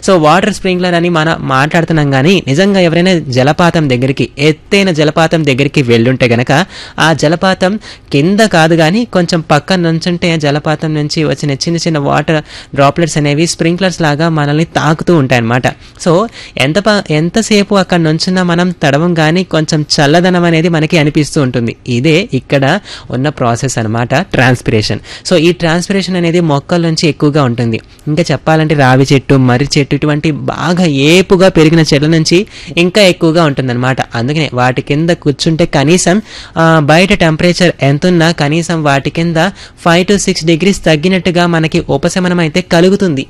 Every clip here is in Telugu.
సో వాటర్ స్ప్రింక్లర్ అని మనం మాట్లాడుతున్నాం కానీ నిజంగా ఎవరైనా జలపాతం దగ్గరికి ఎత్తైన జలపాతం దగ్గరికి వెళ్ళుంటే గనక ఆ జలపాతం కింద కాదు కానీ కొంచెం పక్కన నుంచుంటే జలపాతం నుంచి వచ్చిన చిన్న చిన్న వాటర్ డ్రాప్లెట్స్ అనేవి స్ప్రింక్లర్స్ లాగా మనల్ని తాకుతూ ఉంటాయి అన్నమాట సో ఎంత ప- ఎంతసేపు అక్కడ నుంచున్నా మనం తడవం కానీ కొంచెం చల్లదనం అనేది మనకి అనిపిస్తూ ఉంటుంది ఇదే ఇక్కడ ఉన్న ప్రాసెస్ అన్నమాట ట్రాన్స్పిరేషన్ సో ఈ ట్రాన్స్పిరేషన్ అనేది మొక్కల నుంచి ఎక్కువగా ఉంటుంది ఇంకా చెప్పాలంటే రావి చెట్టు మర్రి చెట్టు ఇటువంటి బాగా ఏపుగా పెరిగిన చెట్ల నుంచి ఇంకా ఎక్కువగా ఉంటుందన్నమాట అందుకనే వాటి కింద కూర్చుంటే కనీసం ఆ, బయట టెంపరేచర్ ఎంతున్నా కనీసం వాటి కింద ఫైవ్ టు సిక్స్ డిగ్రీస్ తగ్గినట్టుగా మనకి ఉపశమనం అయితే కలుగుతుంది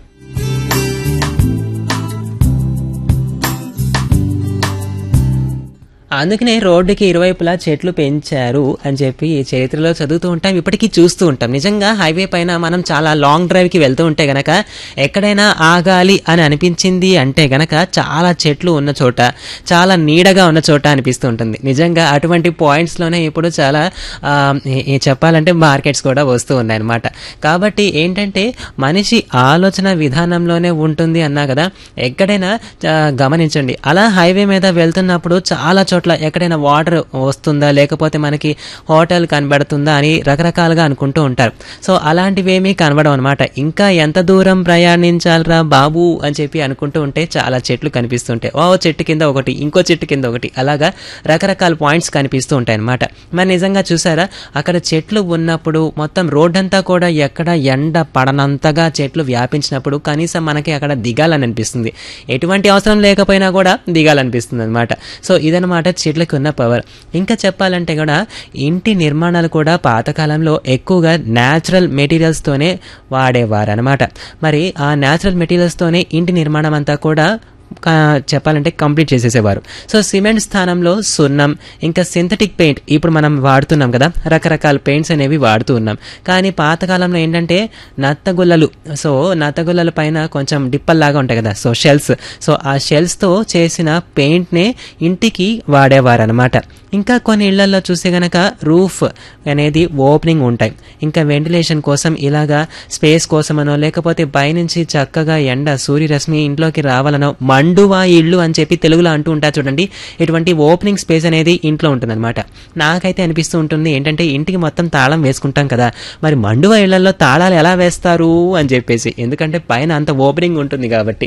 అందుకనే రోడ్డుకి ఇరువైపులా చెట్లు పెంచారు అని చెప్పి ఈ చరిత్రలో చదువుతూ ఉంటాం ఇప్పటికీ చూస్తూ ఉంటాం నిజంగా హైవే పైన మనం చాలా లాంగ్ డ్రైవ్కి వెళ్తూ ఉంటే గనక ఎక్కడైనా ఆగాలి అని అనిపించింది అంటే గనక చాలా చెట్లు ఉన్న చోట చాలా నీడగా ఉన్న చోట అనిపిస్తూ ఉంటుంది నిజంగా అటువంటి పాయింట్స్లోనే ఇప్పుడు చాలా ఆ, ఏ- ఏ చెప్పాలంటే మార్కెట్స్ కూడా వస్తూ ఉన్నాయన్నమాట కాబట్టి ఏంటంటే మనిషి ఆలోచన విధానంలోనే ఉంటుంది అన్నా కదా ఎక్కడైనా ఆ, గమనించండి అలా హైవే మీద వెళ్తున్నప్పుడు చాలా చోట్ల ఎక్కడైనా వాటర్ వస్తుందా లేకపోతే మనకి హోటల్ కనబడుతుందా అని రకరకాలుగా అనుకుంటూ ఉంటారు సో అలాంటివేమీ కనబడవు అనమాట ఇంకా ఎంత దూరం ప్రయాణించాలరా బాబు అని చెప్పి అనుకుంటూ ఉంటే చాలా చెట్లు కనిపిస్తుంటాయి ఓ చెట్టు కింద ఒకటి ఇంకో చెట్టు కింద ఒకటి అలాగా రకరకాల పాయింట్స్ కనిపిస్తూ ఉంటాయి అనమాట మరి నిజంగా చూసారా అక్కడ చెట్లు ఉన్నప్పుడు మొత్తం రోడ్డంతా కూడా ఎక్కడ ఎండ పడనంతగా చెట్లు వ్యాపించినప్పుడు కనీసం మనకి అక్కడ దిగాలని అనిపిస్తుంది ఎటువంటి అవసరం లేకపోయినా కూడా దిగాలనిపిస్తుంది అనమాట సో ఇదనమాట చెట్లకు ఉన్న పవర్ ఇంకా చెప్పాలంటే కూడా ఇంటి నిర్మాణాలు కూడా పాతకాలంలో ఎక్కువగా న్యాచురల్ మెటీరియల్స్తోనే వాడేవారు అనమాట మరి ఆ న్యాచురల్ మెటీరియల్స్తోనే ఇంటి నిర్మాణం అంతా కూడా కా- చెప్పాలంటే కంప్లీట్ చేసేసేవారు సో సిమెంట్ స్థానంలో సున్నం ఇంకా సింథటిక్ పెయింట్ ఇప్పుడు మనం వాడుతున్నాం కదా రకరకాల పెయింట్స్ అనేవి వాడుతూ ఉన్నాం కానీ పాతకాలంలో ఏంటంటే నత్తగుల్లలు సో నత్తగుల్లల పైన కొంచెం డిప్పల్లాగా ఉంటాయి కదా సో షెల్స్ సో ఆ షెల్స్తో చేసిన పెయింట్నే ఇంటికి వాడేవారు అనమాట ఇంకా కొన్ని ఇళ్లలో చూస్తే గనక రూఫ్ అనేది ఓపెనింగ్ ఉంటాయి ఇంకా వెంటిలేషన్ కోసం ఇలాగా స్పేస్ కోసమనో లేకపోతే పైనుంచి చక్కగా ఎండ సూర్యరశ్మి ఇంట్లోకి రావాలనో మండువా ఇళ్ళు అని చెప్పి తెలుగులో అంటూ ఉంటారు చూడండి ఇటువంటి ఓపెనింగ్ స్పేస్ అనేది ఇంట్లో ఉంటుందన్నమాట నాకైతే అనిపిస్తూ ఉంటుంది ఏంటంటే ఇంటికి మొత్తం తాళం వేసుకుంటాం కదా మరి మండువా ఇళ్లలో తాళాలు ఎలా వేస్తారు అని చెప్పేసి ఎందుకంటే పైన అంత ఓపెనింగ్ ఉంటుంది కాబట్టి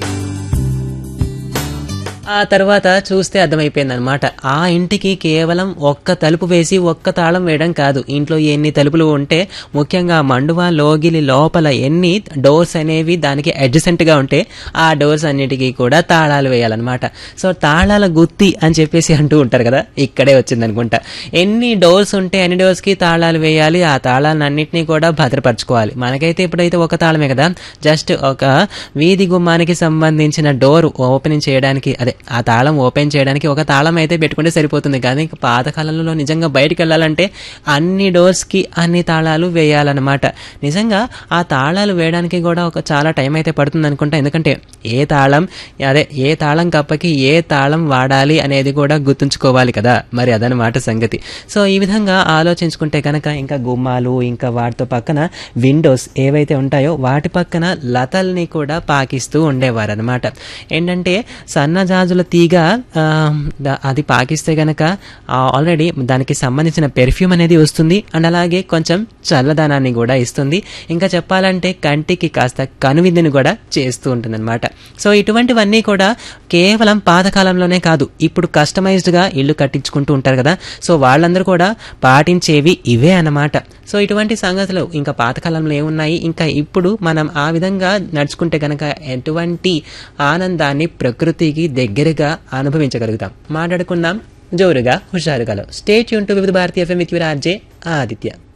ఆ తర్వాత చూస్తే అర్థమైపోయింది అనమాట ఆ ఇంటికి కేవలం ఒక్క తలుపు వేసి ఒక్క తాళం వేయడం కాదు ఇంట్లో ఎన్ని తలుపులు ఉంటే ముఖ్యంగా మండువా లోగిలి లోపల ఎన్ని డోర్స్ అనేవి దానికి adjacent గా ఉంటే ఆ డోర్స్ అన్నిటికీ కూడా తాళాలు వేయాలన్నమాట సో తాళాల గుత్తి అని చెప్పేసి అంటూ ఉంటారు కదా ఇక్కడే వచ్చింది అనుకుంటా ఎన్ని డోర్స్ ఉంటే అన్ని doors కి తాళాలు వేయాలి ఆ తాళాలను అన్నింటినీ కూడా భద్రపరచుకోవాలి మనకైతే ఇప్పుడైతే ఒక తాళమే కదా జస్ట్ ఒక వీధి గుమ్మానికి సంబంధించిన డోర్ ఓపెనింగ్ చేయడానికి అదే ఆ తాళం ఓపెన్ చేయడానికి ఒక తాళం అయితే పెట్టుకుంటే సరిపోతుంది కానీ పాతకాలంలో నిజంగా బయటికి వెళ్ళాలంటే అన్ని డోర్స్కి అన్ని తాళాలు వేయాలన్నమాట నిజంగా ఆ తాళాలు వేయడానికి కూడా ఒక చాలా టైం అయితే పడుతుంది అనుకుంటా ఎందుకంటే ఏ తాళం అదే ఏ తాళం కప్పకి ఏ తాళం వాడాలి అనేది కూడా గుర్తుంచుకోవాలి కదా మరి అదనమాట సంగతి సో ఈ విధంగా ఆలోచించుకుంటే కనుక ఇంకా గుమ్మాలు ఇంకా వాటితో పక్కన విండోస్ ఏవైతే ఉంటాయో వాటి పక్కన లతల్ని కూడా పాకిస్తూ ఉండేవారు అనమాట ఏంటంటే సన్నజాజుల తీగ ఆ, ద- అది పాకిస్తే గనక ఆల్రెడీ దానికి సంబంధించిన పెర్ఫ్యూమ్ అనేది వస్తుంది అండ్ అలాగే కొంచెం చల్లదనాన్ని కూడా ఇస్తుంది ఇంకా చెప్పాలంటే కంటికి కాస్త కనువిందుని కూడా చేస్తూ ఉంటుందన్నమాట సో ఇటువంటివన్నీ కూడా కేవలం పాతకాలంలోనే కాదు ఇప్పుడు కస్టమైజ్డ్గా ఇల్లు కట్టించుకుంటూ ఉంటారు కదా సో వాళ్ళందరూ కూడా పాటించేవి ఇవే అన్నమాట సో ఇటువంటి సంగతులు ఇంకా పాతకాలంలో ఏమున్నాయి ఇంకా ఇప్పుడు మనం ఆ విధంగా నడుచుకుంటే కనుక ఎటువంటి ఆనందాన్ని ప్రకృతికి దగ్గరగా అనుభవించగలుగుతాం మాట్లాడుకుందాం జోరుగా హుషారుగా స్టేట్ యూన్ to Vividh Bharati FM with RJ Aditya